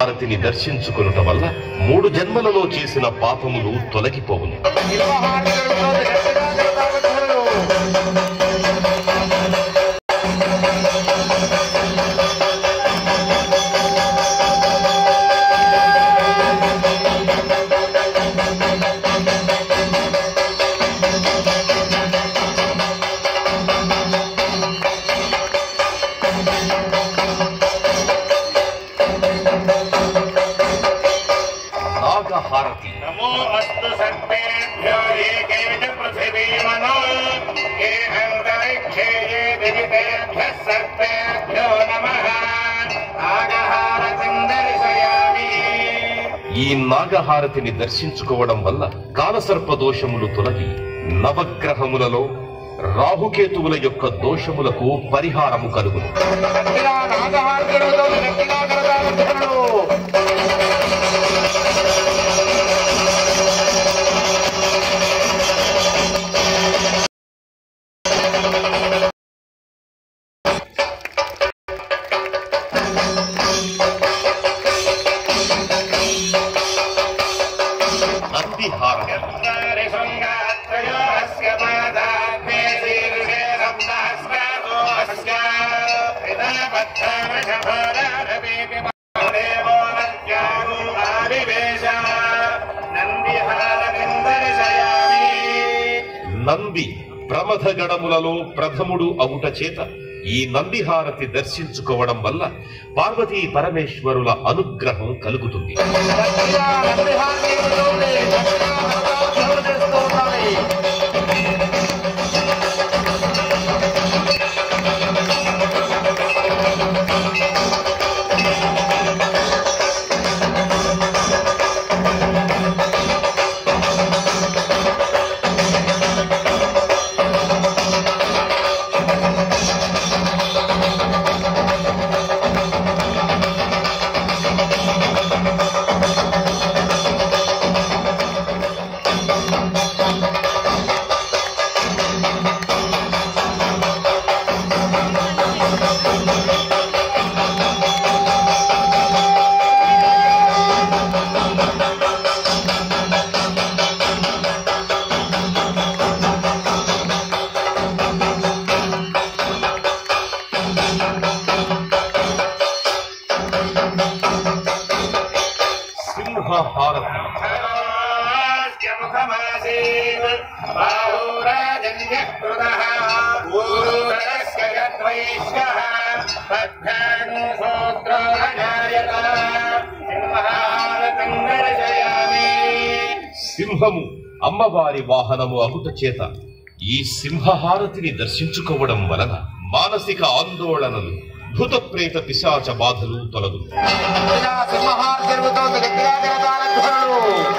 భారతిని దర్శించుకొనుట వల్ల మూడు జన్మలలో చేసిన పాపములు తొలగిపోవును బిల్వహారతి జరుగుతోంది గట్టిగా కరతాళధ్వనులు. నాగహారతి नमो अस्तु सर्पेभ्यो एके च पृथिवीमनो ये अन्तरिक्षे ये विजितेभ्यः सर्पेभ्यो नमः नागहारतिं दर्शयामि ఈ నాగహారతిని దర్శించుకోవడం వల్ల కాలసర్ప దోషములు తొలగి నవగ్రహములలో రాహుకేతువుల యొక్క దోషములకు పరిహారము కలుగును గట్టిగా నాగహారతి జరుగుతోంది గట్టిగా కరతాళధ్వనులు. నందిహారతి चत्वारिशृङ्गात्रयो अस्य पादाग्ने शीर्षे सप्तहस्तादो अस्य हृदयपत्रामशभारारवेपि देवो नत्यागो आविवेश नन्दिहारतिं दर्शयामि నంది ప్రమథ గణములలో ప్రథముడు అవుట చేత ఈ నందిహారతి దర్శించుకోవడం వల్ల పార్వతీ పరమేశ్వరుల అనుగ్రహం కలుగుతుంది గట్టిగా నందిహారతి జరుగుతోంది. గట్టిగా కరతాళధ్వనులు చేస్తూ ఉండాలి. సింహహారతి मुखमासीत् बाहुराजन्यकृतः ऊरुरस्य यद्वैश्यः पद्भ्याङ्गोत्रो अजायत सिंहारतिं दर्शयामि సింహము అమ్మవారి వాహనము అగుట చేత ఈ సింహహారతిని దర్శించుకోవడం వలన మానసిక ఆందోళనలు భూత ప్రేత పిశాచ బాధలు తొలగు గట్టిగా సింహహారతి జరుగుతోంది గట్టిగా కరతాళధ్వనులు.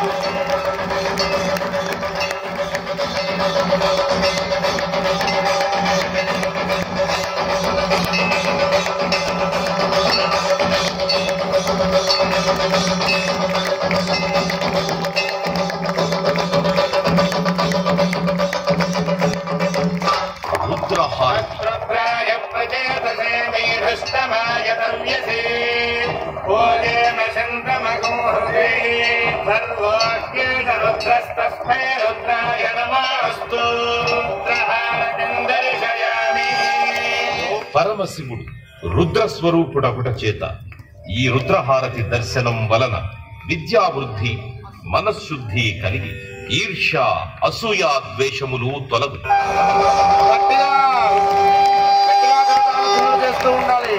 రుద్రహారతి रुद्राय प्रचेतसे मेधस्तमायतव्यसे भोजेन शन्तमगोहृदे सर्वोऽस्येष रुद्रस्तस्मै रुद्राय नमोऽस्तु रुद्रहारतिं दर्शयामि పరమశివుడు రుద్ర స్వరూపుడగుట చేత ఈ రుద్రహారతి దర్శనం వలన విద్యావృద్ధి మనశ్శుద్ధి కలిగి ఈర్ష్య అసూయ ద్వేషములు తొలగు గట్టిగా గట్టిగా కరతాళధ్వనులు చేస్తూ ఉండాలి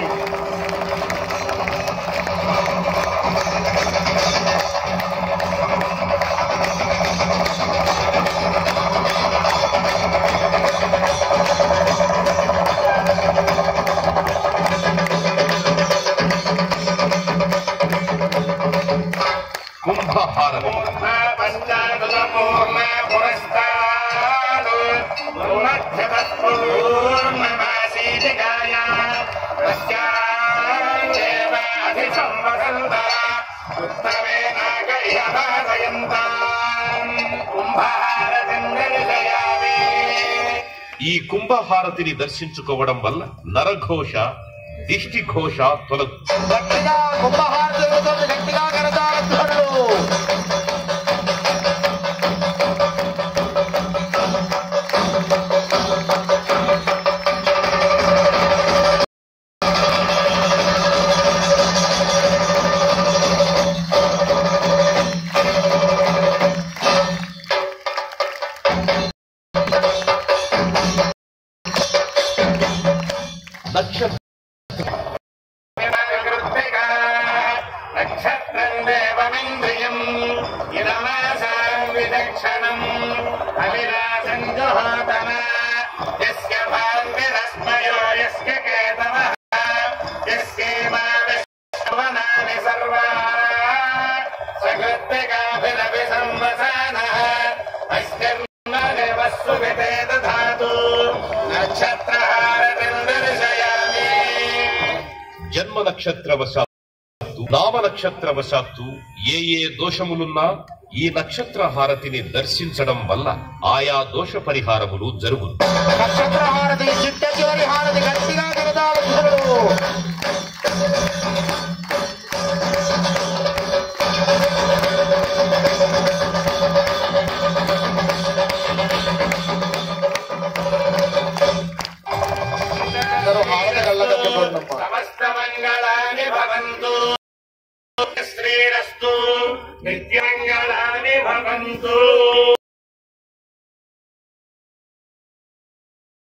కుంభహారతి पञ्चाकुलपूर्ण पुरस्तात् पूर्णमासीदिकाय पश्चादेवाधिसंवसन्त उत्तमे नागह्यभासयन्ताम् कुम्भहारतिं दर्शयामि ఈ కుంభహారతిని దర్శించుకోవడం వల్ల నరఘోష దిష్టి ఘోష తొలగు గట్టిగా కుంభహారతి జరుగుతోంది గట్టిగా నక్షత్రం దేవమింద్రియం ఇదమాసాం విదక్షణం అవినాశం జుహోతన యస్య భాగ్యరస్మయో యస్య కేతవః యస్యేమా విశ్వనాని సర్వా సకృత్తికాభిరపి సంవసానః అస్యర్మదేవస్సు వితే దధాతు నక్షత్రహారతిం దర్శయామి జన్మ నక్షత్ర వశాత్తు నామ నక్షత్ర వశాత్తు ఏ ఏ దోషములున్నా ఈ నక్షత్ర హారతిని దర్శించడం వల్ల ఆయా దోష పరిహారములు జరుగును నక్షత్ర హారతి చిట్ట చివరి హారతి గట్టిగా కరతాల ధ్వనులు అందరూ హారతి కళ్ళగట్టుకోండమ్మా సమస్త మంగళాని భవంతు శ్రీరస్తు నిత్యమంగళాని భవంతు